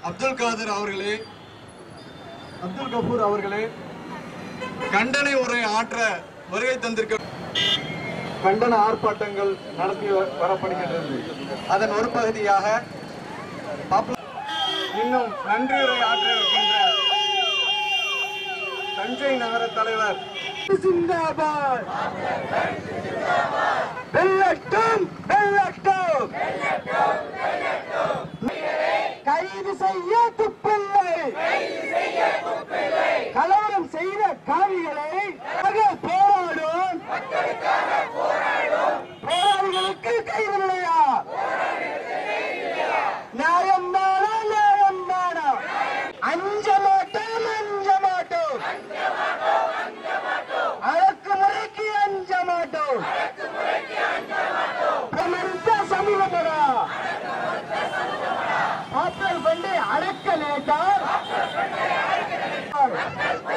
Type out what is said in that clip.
அப்துல் காதர் அவர்களே அப்துல் கபூர் அவர்களே கண்டனை உரை ஆற்ற வருகை தந்திருக்க கண்டன ஆர்ப்பாட்டங்கள் நடத்தி வ- வரப்படுகின்றது அதன் ஒரு பகுதியாக பாப்பு- இன்னும் நன்றியுரை ஆற்ற இருக்கின்ற தஞ்சை நகர தலைவர் சிந்தாபாத் வெள்ளட்டும் வெள்ளட்டும் கைது செய்ய துப்பில்லை கலவரம் செய்த காவிகளை போராடும் போராளிகளுக்கு கைது இல்லையா நியாயம் தானா நியாயம் தானா அஞ்ச மாட்டோம் அஞ்ச மாட்டோம் அடக்குமுறைக்கு அஞ்ச மாட்டோம் மறுத்த சமூகமடா ஆற்றல் கொண்டு அடக்க நேட்டார்